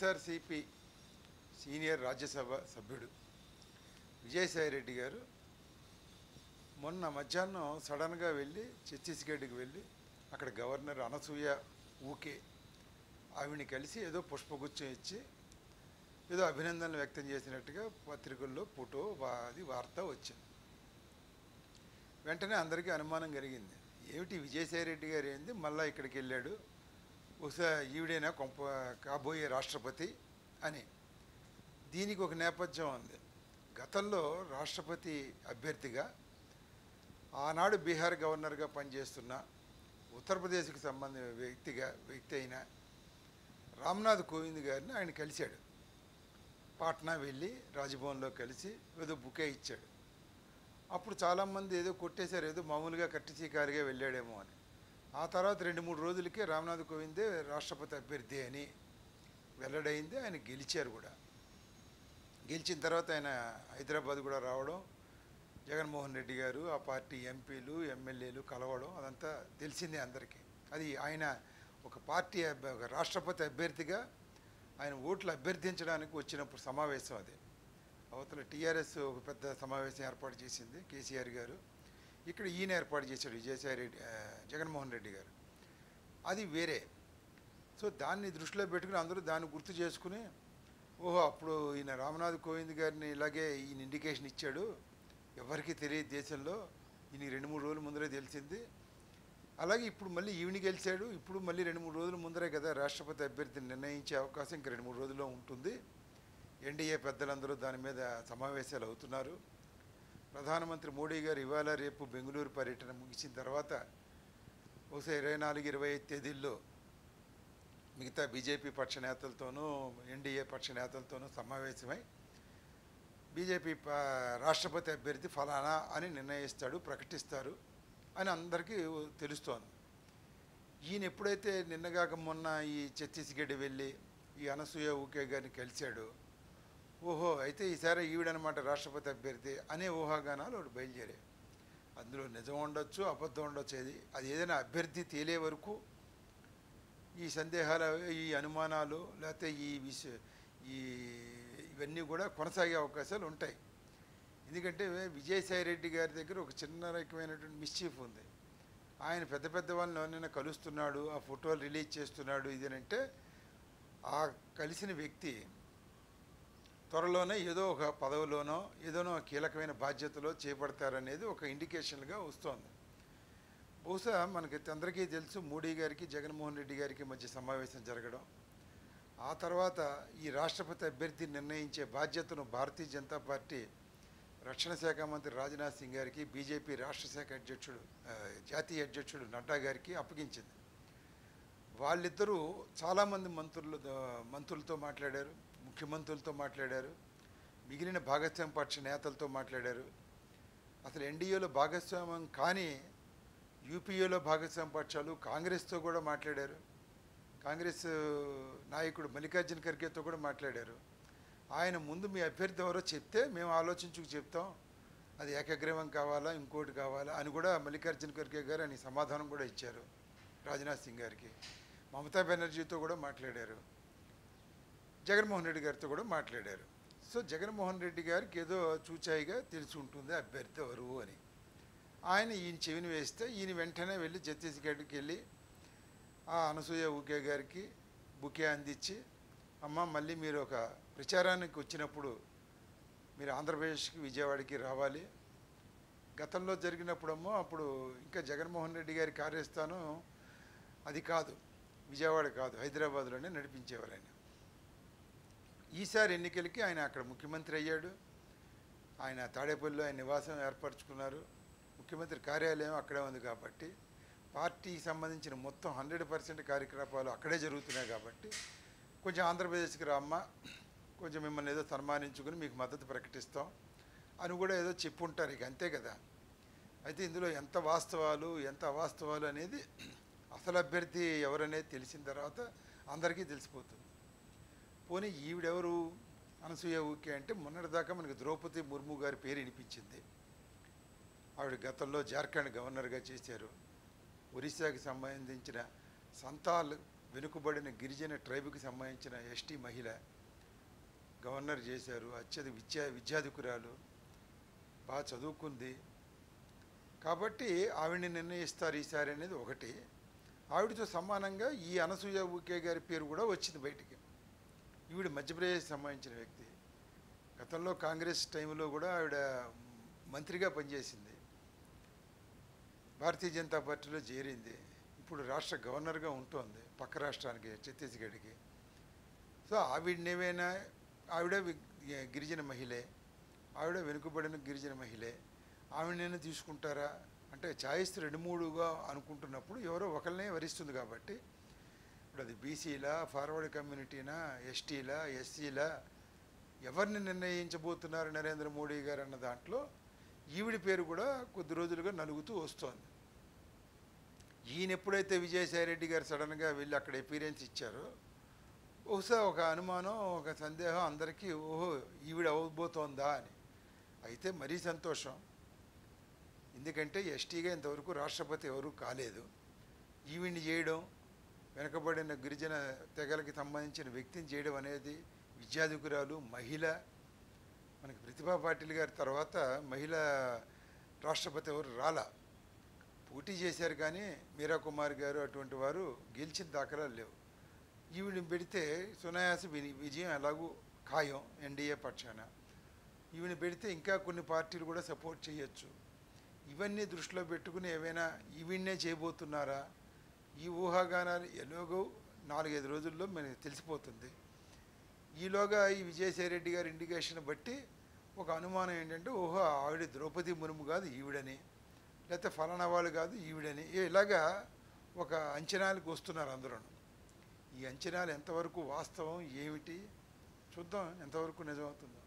YSRCP senior Rajya Sabha సభ్యుడు విజయసాయి రెడ్డి గారు మొన్న మధ్యాహ్నం సడన్గా వెళ్ళి ఛత్తీస్గఢ్కి వెళ్ళి అక్కడ గవర్నర్ అనసూయ ఊకే ఆవిడని కలిసి ఏదో పుష్పగుచ్చం ఇచ్చి ఏదో అభినందనలు వ్యక్తం చేసినట్టుగా పత్రికల్లో ఫోటో వా- అది వార్త వచ్చింది వెంటనే అందరికీ అనుమానం కలిగింది ఏమిటి విజయసాయి రెడ్డి గారు ఏంది మళ్ళీ ఇక్కడికి వెళ్ళాడు బహుశా ఈవిడైనా కొంప కాబోయే రాష్ట్రపతి అని దీనికి ఒక నేపథ్యం ఉంది గతంలో రాష్ట్రపతి అభ్యర్థిగా ఆనాడు బీహార్ గవర్నర్గా పనిచేస్తున్న ఉత్తరప్రదేశ్కి సంబంధించిన వ్యక్తిగా వ్యక్తి అయిన రామ్నాథ్ కోవింద్ గారిని ఆయన కలిశాడు పాట్నా వెళ్ళి రాజ్భవన్లో కలిసి ఏదో బుకే ఇచ్చాడు అప్పుడు చాలామంది ఏదో కొట్టేశారు ఏదో మామూలుగా కట్టిచీకారిగా వెళ్ళాడేమో అని ఆ తర్వాత రెండు మూడు రోజులకే రామ్నాథ్ కోవిందే రాష్ట్రపతి అభ్యర్థి అని వెల్లడైంది ఆయన గెలిచారు కూడా గెలిచిన తర్వాత ఆయన హైదరాబాద్ కూడా రావడం జగన్మోహన్ రెడ్డి గారు ఆ పార్టీ ఎంపీలు ఎమ్మెల్యేలు కలవడం అదంతా తెలిసిందే అందరికీ అది ఆయన ఒక పార్టీ అభ్య- ఒక రాష్ట్రపతి అభ్యర్థిగా ఆయన ఓట్లు అభ్యర్థించడానికి వచ్చినప్పుడు సమావేశం అది అవతల టీఆర్ఎస్ ఒక పెద్ద సమావేశం ఏర్పాటు చేసింది కేసీఆర్ గారు ఇక్కడ ఈయన ఏర్పాటు చేశాడు విజయసాయి రెడ్డి ఆ, జగన్మోహన్ రెడ్డి గారు అది వేరే సో దాన్ని దృష్టిలో పెట్టుకుని అందరూ దాన్ని గుర్తు చేసుకుని ఓహో అప్పుడు ఈయన రామనాథ్ కోవింద్ గారిని ఇలాగే ఈయన ఇండికేషన్ ఇచ్చాడు ఎవరికి తెలియదు దేశంలో ఈయన రెండు మూడు రోజుల ముందరే తెలిసింది అలాగే ఇప్పుడు మళ్ళీ ఈవిని గెలిచాడు ఇప్పుడు మళ్ళీ రెండు మూడు రోజుల ముందరే కదా రాష్ట్రపతి అభ్యర్థిని నిర్ణయించే అవకాశం ఇంకా రెండు మూడు రోజుల్లో ఉంటుంది ఎన్డీఏ పెద్దలందరూ దాని మీద సమావేశాలు అవుతున్నారు ప్రధానమంత్రి మోడీ గారు ఇవాళ రేపు బెంగళూరు పర్యటన ముగిసిన తర్వాత బహుశా ఇరవై నాలుగు ఇరవై ఐదు తేదీల్లో మిగతా బీజేపీ పక్ష నేతలతోనూ ఎన్డీఏ పక్ష నేతలతోనూ సమావేశమై బీజేపీ ప- రాష్ట్రపతి అభ్యర్థి ఫలానా అని నిర్ణయిస్తాడు ప్రకటిస్తారు అని అందరికీ తెలుస్తోంది ఈయన ఎప్పుడైతే నిన్నగాక మొన్న ఈ ఛత్తీస్గఢ్ వెళ్ళి ఈ అనసూయ ఊకే గారిని కలిశాడు ఓహో అయితే ఈసారి ఈవిడనమాట రాష్ట్రపతి అభ్యర్థి అనే ఊహాగానాలు ఒకటి బయలుదేరాయి అందులో నిజం ఉండొచ్చు అబద్ధం ఉండొచ్చు అది అది ఏదైనా అభ్యర్థి తేలే వరకు ఈ సందేహాలు ఈ అనుమానాలు లేకపోతే ఈ విష ఈ ఇవన్నీ కూడా కొనసాగే అవకాశాలు ఉంటాయి ఎందుకంటే విజయసాయి రెడ్డి గారి దగ్గర ఒక చిన్న రకమైనటువంటి మిస్చీఫ్ ఉంది ఆయన పెద్ద పెద్ద వాళ్ళని ఎవరినైనా కలుస్తున్నాడు ఆ ఫోటోలు రిలీజ్ చేస్తున్నాడు ఇది అని అంటే ఆ కలిసిన వ్యక్తి త్వరలోనే ఏదో ఒక పదవిలోనో ఏదోనో కీలకమైన బాధ్యతలో చేపడతారనేది ఒక ఇండికేషన్గా వస్తోంది బహుశా మనకి అందరికీ తెలుసు మోడీ గారికి జగన్మోహన్ రెడ్డి గారికి మధ్య సమావేశం జరగడం ఆ తర్వాత ఈ రాష్ట్రపతి అభ్యర్థిని నిర్ణయించే బాధ్యతను భారతీయ జనతా పార్టీ రక్షణ శాఖ మంత్రి రాజ్నాథ్ సింగ్ గారికి బీజేపీ రాష్ట్ర శాఖ అధ్యక్షుడు ఆ, జాతీయ అధ్యక్షుడు నడ్డా గారికి అప్పగించింది వాళ్ళిద్దరూ చాలామంది మంత్రులు మంత్రులతో మాట్లాడారు ముఖ్యమంత్రులతో మాట్లాడారు మిగిలిన భాగస్వామ్య పక్ష నేతలతో మాట్లాడారు అసలు ఎన్డీఏలో భాగస్వామ్యం కానీ యూపీఏలో భాగస్వామ్య పక్షాలు కాంగ్రెస్తో కూడా మాట్లాడారు కాంగ్రెస్ నాయకుడు మల్లికార్జున ఖర్గేతో కూడా మాట్లాడారు ఆయన ముందు మీ అభ్యర్థి ఎవరో చెప్తే మేము ఆలోచించుకు చెప్తాం అది ఏకగ్రీవం కావాలా ఇంకోటి కావాలా అని కూడా మల్లికార్జున ఖర్గే గారు అని సమాధానం కూడా ఇచ్చారు రాజ్నాథ్ సింగ్ గారికి మమతా బెనర్జీతో కూడా మాట్లాడారు జగన్మోహన్ రెడ్డి గారితో కూడా మాట్లాడారు సో జగన్మోహన్ రెడ్డి గారికి ఏదో చూచాయిగా తెలిసి ఉంటుంది అభ్యర్థి ఎవరు అని ఆయన ఈయన చెవిని వేస్తే ఈయన వెంటనే వెళ్ళి ఛత్తీస్గఢ్కి వెళ్ళి ఆ అనసూయ ఊకే గారికి బుకే అందించి అమ్మ మళ్ళీ మీరు ఒక ప్రచారానికి వచ్చినప్పుడు మీరు ఆంధ్రప్రదేశ్కి విజయవాడకి రావాలి గతంలో జరిగినప్పుడేమో అప్పుడు ఇంకా జగన్మోహన్ రెడ్డి గారి కార్యస్థానం అది కాదు విజయవాడ కాదు హైదరాబాద్లోనే నడిపించేవారు ఆయన ఈసారి ఎన్నికలకి ఆయన అక్కడ ముఖ్యమంత్రి అయ్యాడు ఆయన తాడేపల్లిలో ఆయన నివాసం ఏర్పరచుకున్నారు ముఖ్యమంత్రి కార్యాలయం అక్కడే ఉంది కాబట్టి పార్టీకి సంబంధించిన మొత్తం హండ్రెడ్ పర్సెంట్ కార్యకలాపాలు అక్కడే జరుగుతున్నాయి కాబట్టి కొంచెం ఆంధ్రప్రదేశ్కి రామ్మా కొంచెం మిమ్మల్ని ఏదో సన్మానించుకుని మీకు మద్దతు ప్రకటిస్తాం అని కూడా ఏదో చెప్పుంటారు ఇక అంతే కదా అయితే ఇందులో ఎంత వాస్తవాలు ఎంత అవాస్తవాలు అనేది అసలు అభ్యర్థి ఎవరనేది తెలిసిన తర్వాత అందరికీ తెలిసిపోతుంది పోనీ ఈవిడెవరు అనసూయ ఊకే అంటే మొన్నటిదాకా మనకి ద్రౌపది ముర్ము గారి పేరు వినిపించింది ఆవిడ గతంలో జార్ఖండ్ గవర్నర్గా చేశారు ఒరిస్సాకి సంబంధించిన సంతాల్ వెనుకబడిన గిరిజన ట్రైబ్కి సంబంధించిన ఎస్టీ మహిళ గవర్నర్ చేశారు అత్యధిక విద్యా విద్యాధికురాలు బాగా చదువుకుంది కాబట్టి ఆవిడని నిర్ణయిస్తారు ఈసారి అనేది ఒకటి ఆవిడతో సమానంగా ఈ అనసూయ ఊకే గారి పేరు కూడా వచ్చింది బయటికి ఈవిడ మధ్యప్రదేశ్ సంబంధించిన వ్యక్తి గతంలో కాంగ్రెస్ టైంలో కూడా ఆవిడ మంత్రిగా పనిచేసింది భారతీయ జనతా పార్టీలో చేరింది ఇప్పుడు రాష్ట్ర గవర్నర్గా ఉంటుంది పక్క రాష్ట్రానికి ఛత్తీస్గఢ్కి సో ఆవిడనేమైనా ఆవిడ వి- గిరిజన మహిళే ఆవిడ వెనుకబడిన గిరిజన మహిళే ఆవిడనైనా తీసుకుంటారా అంటే ఛాయిస్ రెండు మూడుగా అనుకుంటున్నప్పుడు ఎవరో ఒకరినే వరిస్తుంది కాబట్టి ఇప్పుడు అది బీసీలా ఫార్వర్డ్ కమ్యూనిటీనా ఎస్టీలా ఎస్సీలా ఎవరిని నిర్ణయించబోతున్నారు నరేంద్ర మోడీ గారు అన్న దాంట్లో ఈవిడి పేరు కూడా కొద్ది రోజులుగా నలుగుతూ వస్తోంది ఈయన ఎప్పుడైతే విజయసాయి రెడ్డి గారు సడన్గా వెళ్ళి అక్కడ ఎపీరియన్స్ ఇచ్చారో బహుశా ఒక అనుమానం ఒక సందేహం అందరికీ ఓహో ఈవిడ అవ్వబోతోందా అని అయితే మరీ సంతోషం ఎందుకంటే ఎస్టీగా ఇంతవరకు రాష్ట్రపతి ఎవరూ కాలేదు ఈవిడ్ని చేయడం వెనకబడిన గిరిజన తెగలకి సంబంధించిన వ్యక్తిని చేయడం అనేది విద్యాధికురాలు మహిళ మనకి ప్రతిభా పాటిల్ గారి తర్వాత మహిళ రాష్ట్రపతి ఎవరు రాలా పోటీ చేశారు కానీ మీరా కుమార్ గారు అటువంటి వారు గెలిచిన దాఖలాలు లేవు ఈవిని పెడితే సునాయాస వి- విజయం ఎలాగూ ఖాయం ఎన్డీఏ పక్షాన ఈవిని పెడితే ఇంకా కొన్ని పార్టీలు కూడా సపోర్ట్ చేయొచ్చు ఇవన్నీ దృష్టిలో పెట్టుకుని ఏవైనా ఈవిడ్నే చేయబోతున్నారా ఈ ఊహాగానాలు ఎలాగో నాలుగైదు రోజుల్లో మనకి తెలిసిపోతుంది ఈలోగా ఈ విజయసాయి రెడ్డి గారి ఇండికేషన్ బట్టి ఒక అనుమానం ఏంటంటే ఓహో ఆవిడ ద్రౌపది మురుము కాదు ఈవిడని లేకపోతే ఫలానా వాళ్ళు కాదు ఈవిడని ఇలాగా ఒక అంచనాలకు వస్తున్నారు అందరూ ఈ అంచనాలు ఎంతవరకు వాస్తవం ఏమిటి చూద్దాం ఎంతవరకు నిజమవుతుందో